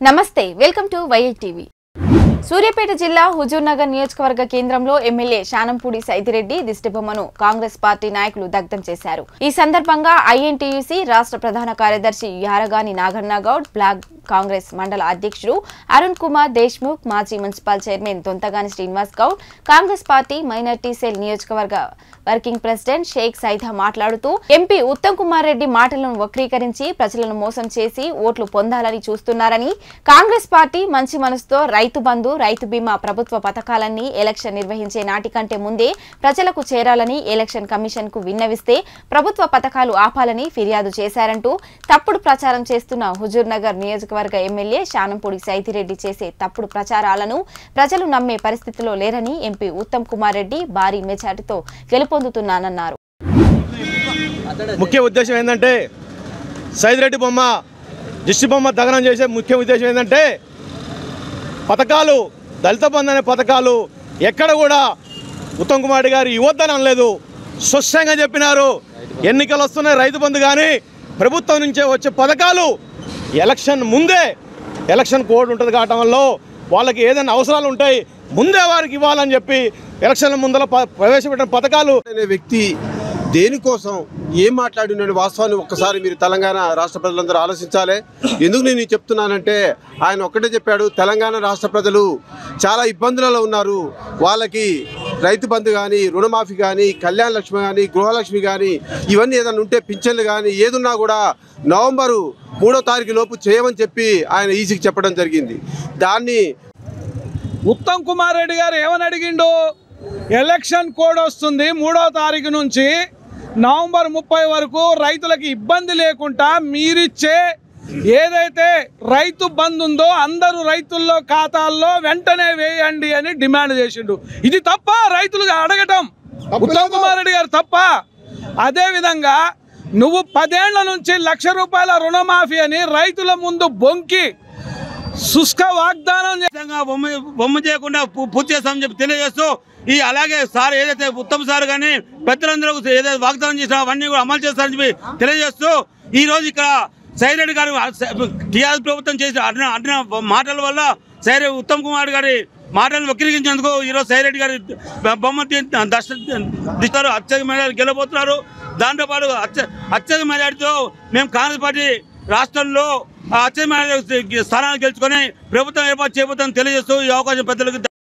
నమస్తే welcome to Y I TV Suryapet జిల్లా Huzurnagar నియోజకవర్గ కేంద్రంలో ఎమ్మెల్యే శానంపూడి సైదిరెడ్డి దిష్టిబొమ్మను కాంగ్రెస్ పార్టీ నాయకులు దగ్ధం చేశారు ఈ సందర్భంగా ఐఎన్టీయూసీ రాష్ట్ర ప్రధాన కార్యదర్శి యారగాని నాగన్న గౌడ్ బ్లాక్ కాంగ్రెస్ మండల అధ్యక్షుడు అరుణ్ కుమార్ దేశ్ముఖ్ మాజీ municipal chairman Dontagani Srinivas Goud Congress party minority cell నియోజకవర్గ వర్కింగ్ ప్రెసిడెంట్ షేక్ సైదా మాట్లాడుతూ ఎంపీ ఉత్తమ్ కుమార్ రెడ్డి మాటలను వక్రీకరించి ప్రజలను మోసం చేసి ఓట్లు పొందాలని చూస్తున్నారని కాంగ్రెస్ పార్టీ మంచి మనసుతో రైతు బంధు రైతు బీమా ప్రభుత్వ పథకాలన్నీ ఎలక్షన్ నిర్వహించే నాటికంటే ముందే ప్రజలకు చేరాలని ఎలక్షన్ కమిషన్ కు విన్నవిస్తే ప్రభుత్వ పథకాలు ఆపాలని ఫిర్యాదు చేశారంటూ తప్పుడు ప్రచారం చేస్తున్న హుజూర్ నగర్ నియోజకవర్గ ఎమ్మెల్యే శానంపూడి సైతిరెడ్డి చేసే తప్పుడు ప్రచారాలను ప్రజలు నమ్మే పరిస్థితిలో లేరని ఎంపీ ఉత్తమ్ కుమార్ రెడ్డి భారీ మెజార్టీతో గెలుపొందుతున్నానన్నారు ముఖ్య ఉద్దేశం ఏంటంటే సైదిరెడ్డి బొమ్మ దిష్టి బొమ్మ దగనం చేసే ముఖ్య ఉద్దేశం ఏంటంటే పథకాలు దళిత బంధు అనే పథకాలు ఎక్కడ కూడా ఉత్తమ్ కుమార్ రెడ్డి గారు ఇవ్వద్దని అనలేదు స్వచ్ఛంగా చెప్పినారు ఎన్నికలు వస్తున్నాయి రైతు బంధు కానీ ప్రభుత్వం నుంచే వచ్చే పథకాలు ఎలక్షన్ ముందే ఎలక్షన్ కోడ్ ఉంటుంది కావటం వల్ల వాళ్ళకి ఏదైనా అవసరాలు ఉంటాయి ముందే వారికి ఇవ్వాలని చెప్పి ఎలక్షన్ల ముందర ప- ప్రవేశపెట్టిన పథకాలు అనే వ్యక్తి దేనికోసం ఏం మాట్లాడిన వాస్తవాన్ని ఒక్కసారి మీరు తెలంగాణ రాష్ట్ర ప్రజలందరూ ఆలోచించాలి ఎందుకు నేను ఇది చెప్తున్నానంటే ఆయన ఒక్కటే చెప్పాడు తెలంగాణ రాష్ట్ర ప్రజలు చాలా ఇబ్బందులలో ఉన్నారు వాళ్ళకి రైతు బంధు కానీ రుణమాఫీ కానీ కళ్యాణ లక్ష్మి కానీ గృహలక్ష్మి కానీ ఇవన్నీ ఏదైనా ఉంటే పింఛన్లు కానీ ఏదున్నా కూడా నవంబరు మూడో తారీఖు లోపు చేయమని చెప్పి ఆయన ఈసీకి చెప్పడం జరిగింది దాన్ని ఉత్తమ్ కుమార్ రెడ్డి గారు ఏమని అడిగిండు ఎలక్షన్ కోడ్ వస్తుంది మూడో తారీఖు నుంచి నవంబర్ ముప్పై వరకు రైతులకు ఇబ్బంది లేకుండా మీరిచ్చే ఏదైతే రైతు బంద్ ఉందో అందరూ రైతుల్లో ఖాతాల్లో వెంటనే వేయండి అని డిమాండ్ చేసిండు ఇది తప్ప రైతులుగా అడగటం ఉత్తమ్ కుమార్ రెడ్డి గారు తప్ప అదే విధంగా నువ్వు పదేళ్ల నుంచి లక్ష రూపాయల రుణమాఫీ అని రైతుల ముందు బొంకి శుష్క వాగ్దానం చే- ఖచ్చితంగా బొమ్మ బొమ్మ చేయకుండా పూ- పూర్తి చేస్తామని చెప్పి తెలియజేస్తూ ఈ అలాగే సార్ ఏదైతే ఉత్తమ్ సార్ కానీ పెద్దలందరూ ఏదైతే వాగ్దానం చేసినా అవన్నీ కూడా అమలు చేస్తారని చెప్పి తెలియజేస్తూ ఈ రోజు ఇక్కడ సైరెడ్డి గారు టీఆర్ఎస్ ప్రభుత్వం చేసిన అడిన అడిన మాటల వల్ల సైరె ఉత్తమ్ కుమార్ గారి మాటలను వక్రీకరించేందుకు ఈరోజు సైరెడ్డి గారి బొమ్మ తీ- దశ దిస్తారు అత్యధిక మెజార్టీ గెలబోతున్నారు దాంతోపాటు అత్య అత్యధిక మెజార్టీతో మేము కాంగ్రెస్ పార్టీ రాష్ట్రంలో ఆ అత్యధిక మెజార్టీ స్థానాలు గెలుచుకొని ప్రభుత్వం ఏర్పాటు చేయబోతుందని తెలియజేస్తూ ఈ అవకాశం పెద్దలకు